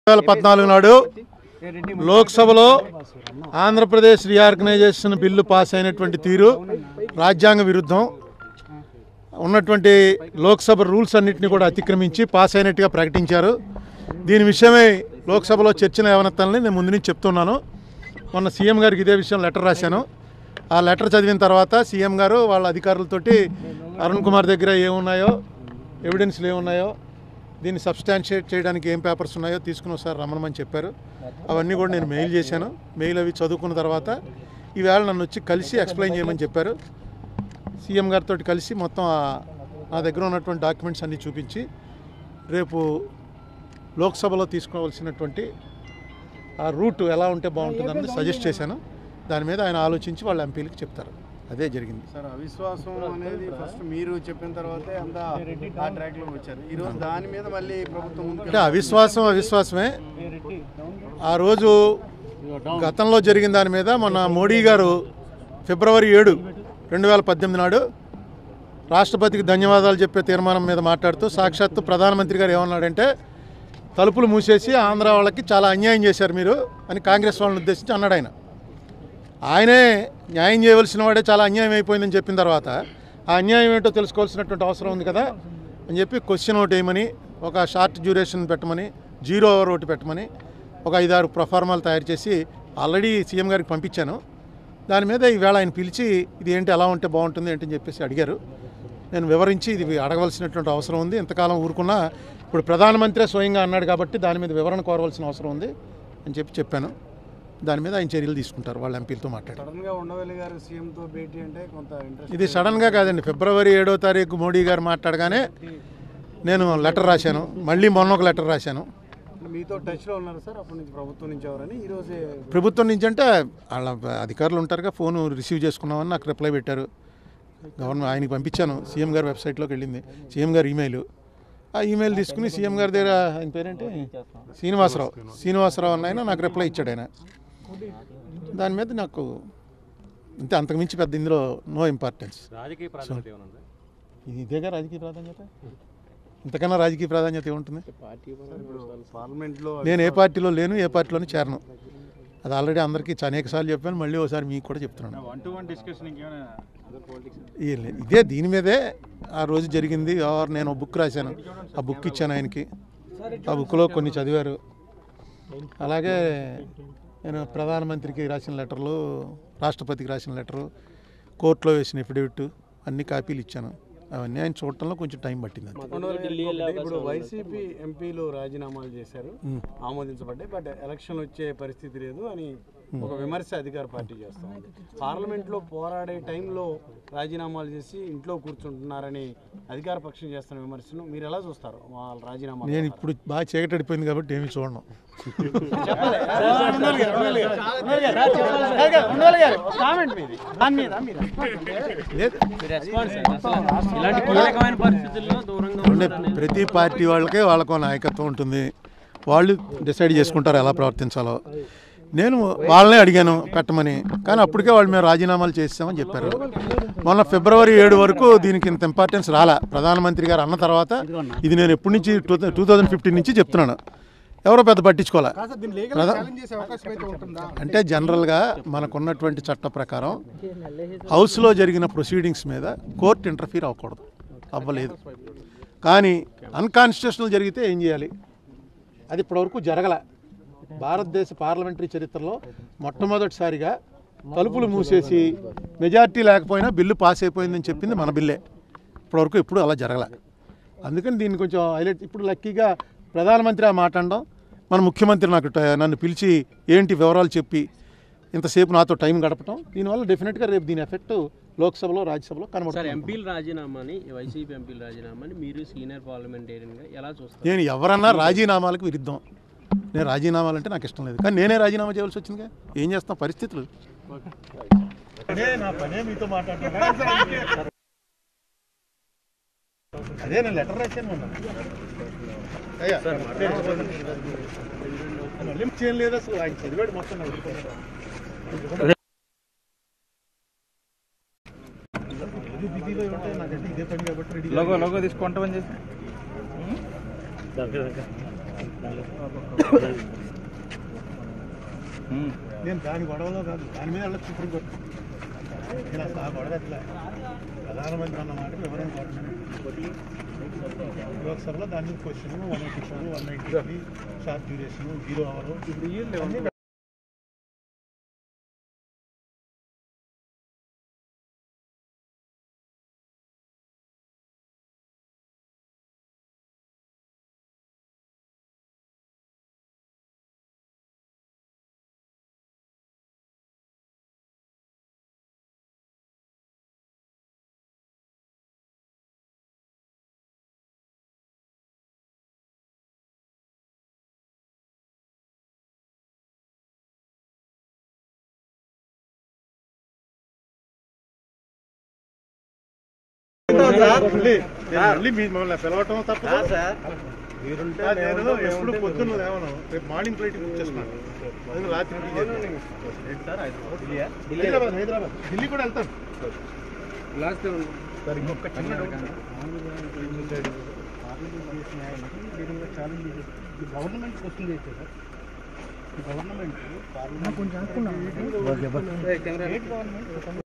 వేల పద్నాలుగు నాడు లోక్సభలో ఆంధ్రప్రదేశ్ రీఆర్గనైజేషన్ బిల్లు పాస్ అయినటువంటి తీరు రాజ్యాంగ విరుద్ధం ఉన్నటువంటి లోక్సభ రూల్స్ అన్నింటినీ కూడా అతిక్రమించి పాస్ అయినట్టుగా ప్రకటించారు దీని విషయమై లోక్సభలో చర్చను ఏమనెత్తాలని నేను ముందు నుంచి చెప్తున్నాను మొన్న సీఎం గారికి ఇదే విషయం లెటర్ రాశాను ఆ లెటర్ చదివిన తర్వాత సీఎం గారు వాళ్ళ అధికారులతోటి అరుణ్ కుమార్ దగ్గర ఏమున్నాయో ఎవిడెన్స్లు ఏమున్నాయో దీన్ని సబ్స్టాన్షియేట్ చేయడానికి ఏం పేపర్స్ ఉన్నాయో తీసుకుని ఒకసారి రమ్మనమని చెప్పారు అవన్నీ కూడా నేను మెయిల్ చేశాను మెయిల్ అవి చదువుకున్న తర్వాత ఈవేళ నన్ను వచ్చి కలిసి ఎక్స్ప్లెయిన్ చేయమని చెప్పారు సీఎం గారితో కలిసి మొత్తం ఆ- నా దగ్గర ఉన్నటువంటి డాక్యుమెంట్స్ అన్నీ చూపించి రేపు లోక్సభలో తీసుకోవాల్సినటువంటి ఆ రూట్ ఎలా ఉంటే బాగుంటుందని సజెస్ట్ చేశాను దాని మీద ఆయన ఆలోచించి వాళ్ళ ఎంపీలకు చెప్తారు అదే జరిగింది సార్ అవిశ్వాసం అనేది ఫస్ట్ మీరు చెప్పిన తర్వాతే అంత ఆ ట్రాక్ లో వచ్చారు ఈ రోజు దాని మీద మళ్ళీ ప్రభుత్వం ముందుకు అంటే అవిశ్వాసం అవిశ్వాసమే ఆ రోజు గతంలో జరిగిన దాని మీద మన మోడీ గారు ఫిబ్రవరి ఏడు రెండు వేల పద్దెనిమిది నాడు రాష్ట్రపతికి ధన్యవాదాలు చెప్పే తీర్మానం మీద మాట్లాడుతూ సాక్షాత్తు ప్రధానమంత్రి గారు ఏమన్నాడంటే తలుపులు మూసేసి ఆంధ్ర వాళ్ళకి చాలా అన్యాయం చేశారు మీరు అని కాంగ్రెస్ వాళ్ళని ఉద్దేశించి అన్నాడు ఆయన ఆయనే న్యాయం చేయవలసిన వాడే చాలా అన్యాయం అయిపోయిందని చెప్పిన తర్వాత ఆ అన్యాయం ఏంటో తెలుసుకోవాల్సినటువంటి అవసరం ఉంది కదా అని చెప్పి క్వశ్చన్ ఒకటి వేయమని ఒక షార్ట్ డ్యూరేషన్ పెట్టమని జీరో ఓవర్ ఒకటి పెట్టమని ఒక ఐదారు ప్రొఫార్మాలు తయారు చేసి ఆల్రెడీ సీఎం గారికి పంపించాను దాని మీద ఈవేళ ఆయన పిలిచి ఇది ఏంటి ఎలా ఉంటే బాగుంటుంది ఏంటి అని చెప్పేసి అడిగారు నేను వివరించి ఇది అడగవలసినటువంటి అవసరం ఉంది ఇంతకాలం ఊరుకున్నా ఇప్పుడు ప్రధానమంత్రి స్వయంగా అన్నాడు కాబట్టి దాని మీద వివరణ కోరవలసిన అవసరం ఉంది అని చెప్పి చెప్పాను దాని మీద ఆయన చర్యలు తీసుకుంటారు వాళ్ళ ఎంపీలతో మాట్లాడి సడన్ గా ఉండవల్లి గారు సీఎం తో భేటీ అంటే కొంత ఇంట్రెస్ట్ ఇది సడన్గా కాదండి ఫిబ్రవరి ఏడో తారీఖు మోడీ గారు మాట్లాడగానే నేను లెటర్ రాశాను మళ్ళీ మొన్న ఒక లెటర్ రాశాను మీతో టచ్ లో ఉన్నారు సార్ అప్పటి నుంచి ప్రభుత్వం నుంచి ఎవరని ఈ రోజే ప్రభుత్వం నుంచి అంటే వాళ్ళ అధికారులు ఉంటారుగా ఫోన్ రిసీవ్ చేసుకున్నామని నాకు రిప్లై పెట్టారు గవర్నమెంట్ ఆయనకి పంపించాను సీఎం గారి వెబ్సైట్లోకి వెళ్ళింది సీఎం గారి ఈమెయిల్ ఆ ఈమెయిల్ తీసుకుని సీఎం గారి దగ్గర ఆయన పేరేంటి శ్రీనివాసరావు శ్రీనివాసరావు అన్న ఆయన నాకు రిప్లై ఇచ్చాడు ఆయన దాని మీద నాకు అంతే అంతకుమించి పెద్ద ఇందులో నో ఇంపార్టెన్స్ రాజకీయ ప్రాధాన్యత ఏమైనా ఉందా ఇది ఇదేగా రాజకీయ ప్రాధాన్యత ఇంతకన్నా రాజకీయ ప్రాధాన్యత ఏముంటుంది ఇప్పుడు పార్లమెంట్ లో నేను ఏ పార్టీలో లేను ఏ పార్టీలోనూ చేరను అది ఆల్రెడీ అందరికీ అనేక సార్లు చెప్పాను మళ్ళీ ఒకసారి మీకు కూడా చెప్తున్నాను వన్ టు వన్ డిస్కషన్ ఇంకేమైనా ఏం లేదు. ఇదే దీని మీదే ఆ రోజు జరిగింది ఆర్ నేను బుక్ రాశాను ఆ బుక్ ఇచ్చాను ఆయనకి ఆ బుక్లో కొన్ని చదివారు అలాగే నేను ప్రధానమంత్రికి రాసిన లెటర్లు రాష్ట్రపతికి రాసిన లెటరు కోర్టులో వేసిన ఎఫిడవిట్ అన్ని కాపీలు ఇచ్చాను అవన్నీ ఆయన చూడటంలో కొంచెం టైం పట్టింది అంతే. ఉండవల్లి గారు ఒకటి, ఇప్పుడు వైసీపీ ఎంపీలు రాజీనామాలు చేశారు ఆమోదించబడ్డాయి బట్ ఎలక్షన్ వచ్చే పరిస్థితి లేదు అని ఒక విమర్శ అధికార పార్టీ చేస్తా ఉంది పార్లమెంట్ లో పోరాడే టైంలో రాజీనామాలు చేసి ఇంట్లో కూర్చుంటున్నారని అధికార పక్షం చేస్తున్న విమర్శను మీరు ఎలా చూస్తారు వాళ్ళ రాజీనామా నేను ఇప్పుడు బాగా చీకటడిపోయింది కాబట్టి ఏమీ చూడను లేదు ఇలాంటి కీలకమైన పరిస్థితుల్లో దూరంగా ఉండే ప్రతి పార్టీ వాళ్ళకే వాళ్ళకో నాయకత్వం ఉంటుంది వాళ్ళు డిసైడ్ చేసుకుంటారు ఎలా ప్రవర్తించాలో నేను వాళ్ళనే అడిగాను పెట్టమని కానీ అప్పటికే వాళ్ళు మేము రాజీనామాలు చేసామని చెప్పారు మొన్న ఫిబ్రవరి ఏడు వరకు దీనికి ఇంత ఇంపార్టెన్స్ రాలా ప్రధానమంత్రి గారు అన్న తర్వాత ఇది నేను ఎప్పటి నుంచి టూ టూ థౌజండ్ ఫిఫ్టీన్ నుంచి చెప్తున్నాను ఎవరో పెద్ద పట్టించుకోలే ప్రధా- అంటే జనరల్గా మనకున్నటువంటి చట్ట ప్రకారం హౌస్లో జరిగిన ప్రొసీడింగ్స్ మీద కోర్టు ఇంటర్ఫీర్ అవ్వకూడదు అవ్వలేదు కానీ అన్కాన్స్టిట్యూషనల్ జరిగితే ఏం చేయాలి అది ఇప్పటివరకు జరగల భారతదేశ పార్లమెంటరీ చరిత్రలో మొట్టమొదటిసారిగా తలుపులు మూసేసి మెజార్టీ లేకపోయినా బిల్లు పాస్ అయిపోయిందని చెప్పింది మన బిల్లే ఇప్పటివరకు ఎప్పుడు అలా జరగల అందుకని దీన్ని కొంచెం హైలైట్ ఇప్పుడు లక్కీగా ప్రధానమంత్రి ఆ మాట అనడం మన ముఖ్యమంత్రి నాకు ట- నన్ను పిలిచి ఏంటి వివరాలు చెప్పి ఇంతసేపు నాతో టైం గడపటం దీనివల్ల డెఫినెట్గా రేపు దీని ఎఫెక్ట్ లోక్సభలో రాజ్యసభలో సార్ కనబడుతుంది ఎంపీల రాజీనామాని వైసీపీ ఎంపీల రాజీనామాని మీరు సీనియర్ పార్లమెంటేరియన్గా ఎలా చూస్తారు నేను ఎవరన్నా రాజీనామాలకు విరుద్ధం నేను రాజీనామాలు అంటే నాకు ఇష్టం లేదు కానీ నేనే రాజీనామా చేయవలసి వచ్చిందిగా ఏం చేస్తాం పరిస్థితులు అదే నా పనే మీతో మాట్లాడుతున్నా అదే నేను లెటర్ రాశాను మొన్న అయ్యా లిమిట్ ఏం లేదు అసలు ఆయన చదివాడు మొత్తం నాకు తెలియదు. ఇది బిజీలో ఉంటాయి నాకంటే ఇదే పని కాబట్టి రెడీ లోగో లోగో తీసుకుంటామని చేసి నేను దాని గొడవలో కాదు దాని మీద వెళ్ళచ్చు సుప్రీం కోర్టు నేను అసలు ఆ గొడవ ఎట్లా ప్రధానమంత్రి అన్న మాట వివరణ కోరుతున్నాను లోక్సభలో దాని మీద question one eighty four one ninety three short duration zero hour ఇప్పుడు మళ్ళీ నేను మళ్ళీ మీ మిమ్మల్ని పిలవటం తప్ప మీరుంటే నేను ఎప్పుడు పొద్దున్న లేవను రేపు మార్నింగ్ ఫ్లైట్ బుక్ చేసుకున్నాను అది రాత్రి టీ చేశాను. హైదరాబాద్ హైదరాబాద్ ఢిల్లీ కూడా వెళ్తాను సార్ ఇంకొక చిన్న గవర్నమెంట్ క్వశ్చన్ చేస్తే సార్ గవర్నమెంట్ కొంచెం